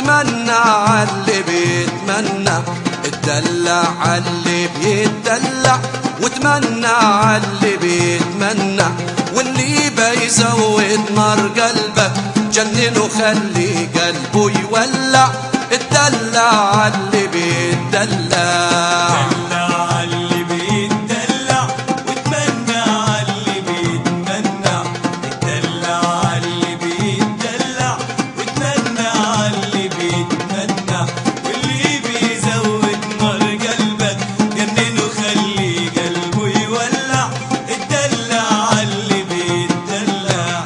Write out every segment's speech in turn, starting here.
واتمنى عاللي بيتمنى اتدلع عاللي بيتدلع واتمنى عاللي بيتمنى واللي بيزود نار قلبك جنن وخلي قلبه يولع اتدلع عاللي بيتدلع دلع اللي بيتدلع واتمنى اللي بيتمنى اتدلع اللي بيتدلع واتمنى اللي بيتمنى واللي بيزود نار قلبك جننه خلي قلبه يولع اتدلع اللي بيتدلع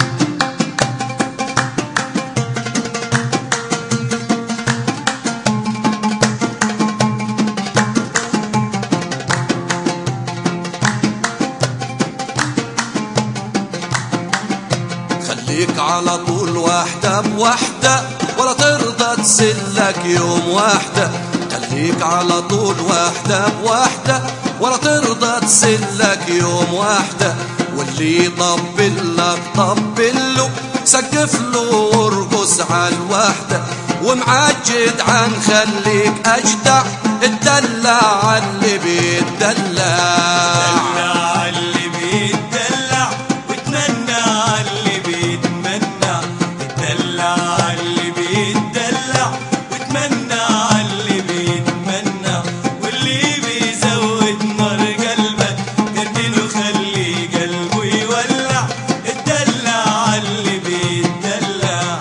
خليك على طول واحدة بواحدة ولا ترضى تسلك يوم واحدة خليك على طول واحدة بواحدة ولا ترضى تسلك يوم واحدة واللي يطبل لك طبل له سقف له وارقص على الواحدة ومعجد عن خليك أجدع اتدلع على اللي بيتدلع دلع اللي بيتدلع واتمنى اللي بيتمنى اتدلع اللي بيتدلع واتمنى اللي بيتمنى واللي بيزود نار قلبك جننه خلي قلبه يولع اتدلع اللي بيتدلع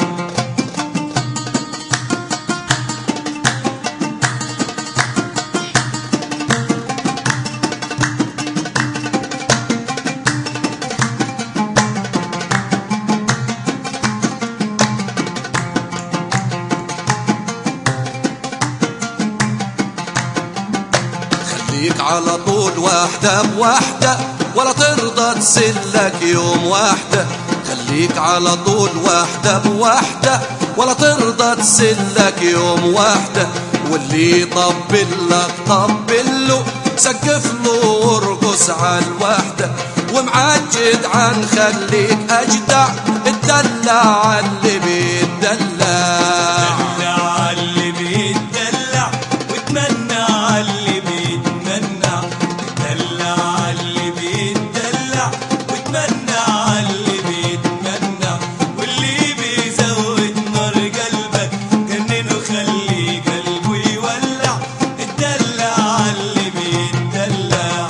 خليك على طول واحدة بواحدة ولا ترضى تسلك يوم واحدة خليك على طول واحدة بواحدة ولا ترضى تسلك يوم واحدة واللي يطبل لك طبل له سقف له وارقص على الواحدة ومعجد عن خليك أجدع اتدلع على اللي بيتدلع دلع اللي بيتدلع واتمنى اللي بيتمنى دلع اللي بيتدلع واتمنى اللي بيتمنى واللي بيزود نار قلبك جننه خلي قلبه يولع الدلع اللي بيتدلع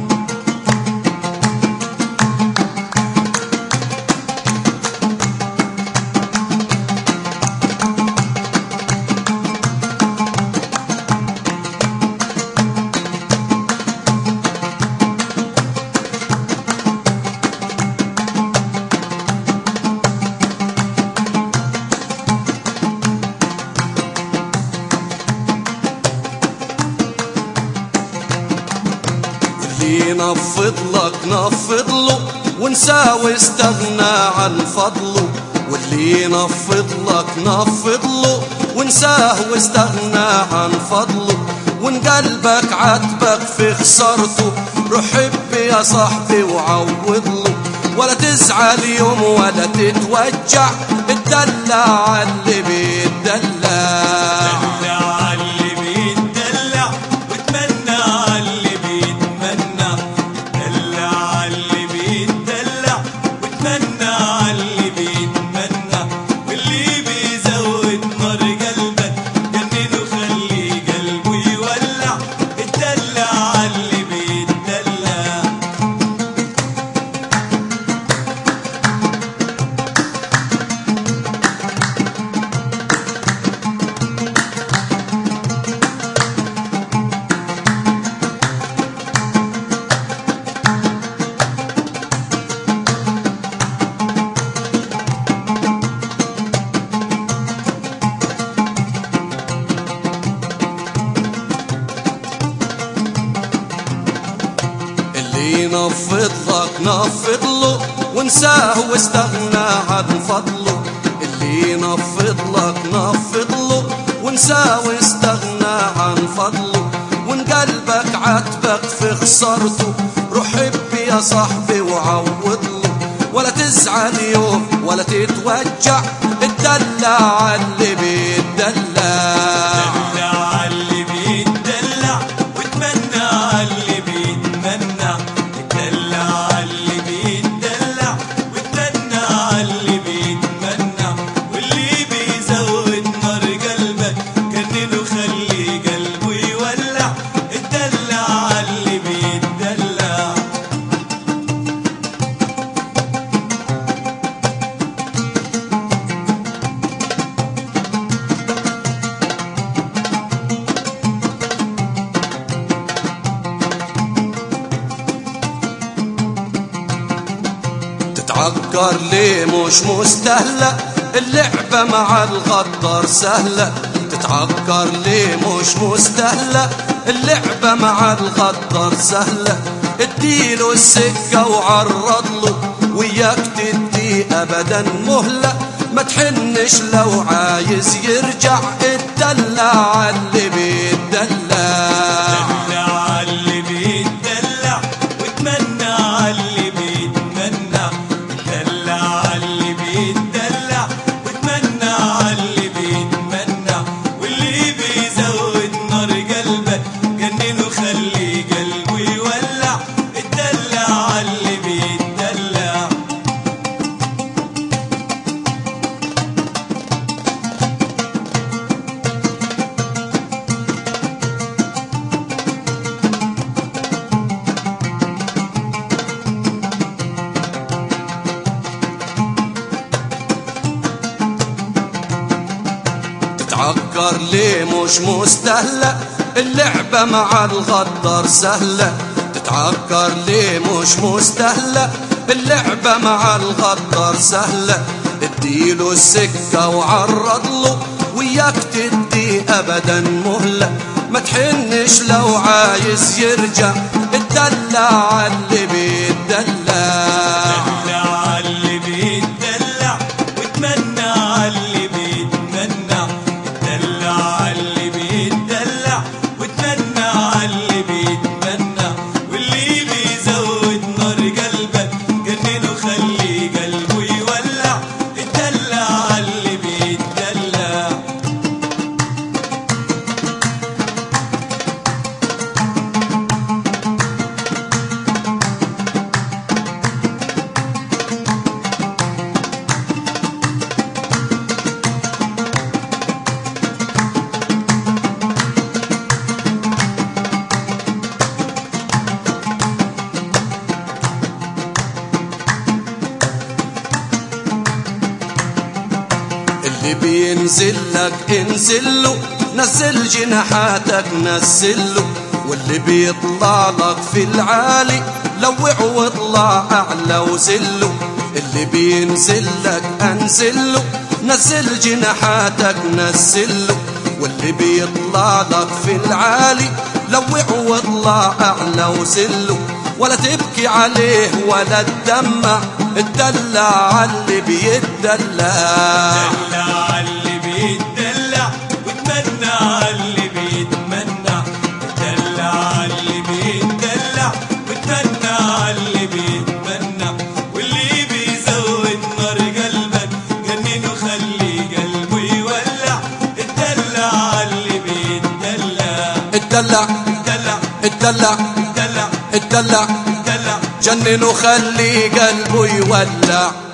اللي ينفض لك نفض له وانساه واستغنى عن فضله واللي ينفض لك نفض له وانساه واستغنى عن فضله وان قلبك عاتبك في خسارته روح حب يا صاحبي وعوض له ولا تزعل يوم ولا تتوجع اتدلع على اللي بيتدلع دلع اللي بيتدلع واتمنى اللي بيتمنى دلع اللي بيتدلع واتمنى اللي بيتمنى واللي بيزود نار قلبك جننه خلي قلبه يولع الدلع اللي بيتدلع اللي ينفض لك نفض له وانساه واستغنى عن فضله اللي ينفض لك نفض له وانساه واستغنى عن فضله وان قلبك عاتبك في خسارته روح حب يا صاحبي وعوض له ولا تزعل يوم ولا تتوجع اتدلع على اللي بيتدلع تتعكر ليه مش مستهلة اللعبة مع الغدار سهلة تتعكر ليه مش مستهلة اللعبة مع الغدار سهلة اديله السكة وعرض له وياك تدي ابدا مهلة ما تحنش لو عايز يرجع اتدلع اللي بيتدلع دلع اللي بيتدلع واتمنى اللي بيتمنى دلع اللي بيتدلع واتمنى اللي بيتمنى واللي بيزود نار قلبك جننه خلي قلبه يولع اتدلع اللي بيتدلع تتعكر ليه مش مستهلة اللعبة مع الغدار سهلة تتعكر ليه مش مستهلة اللعبة مع الغدار سهلة اديله السكة وعرض له وياك تدي ابدا مهلة ما تحنش لو عايز يرجع اتدلع اللي بيتدلع دلع اللي بيتدلع واتمنى اللي بيتمنى دلع اللي بيتدلع واتمنى اللي بيتمنى واللي بيزود نار قلبك جننه خلي قلبه يولع الدلع اللي بيتدلع اللي بينزل لك انزل له نزل جناحاتك نزل له واللي بيطلع لك في العالي لوع واطلع اعلى وزله اللي بينزل لك انزل له نزل جناحاتك نزل له واللي بيطلع لك في العالي لوع واطلع اعلى وزله ولا تبكي عليه ولا تدمع اتدلع على اللي بيتدلع دلع اللي بيتدلع واتمنى اللي بيتمنى دلع اللي بيتدلع واتمنى اللي بيتمنى واللي بيزود نار قلبك جننه خلي قلبه يولع الدلع اللي بيتدلع اتدلع دلع اتدلع دلع اتدلع دلع جنن وخلي قلبه يولع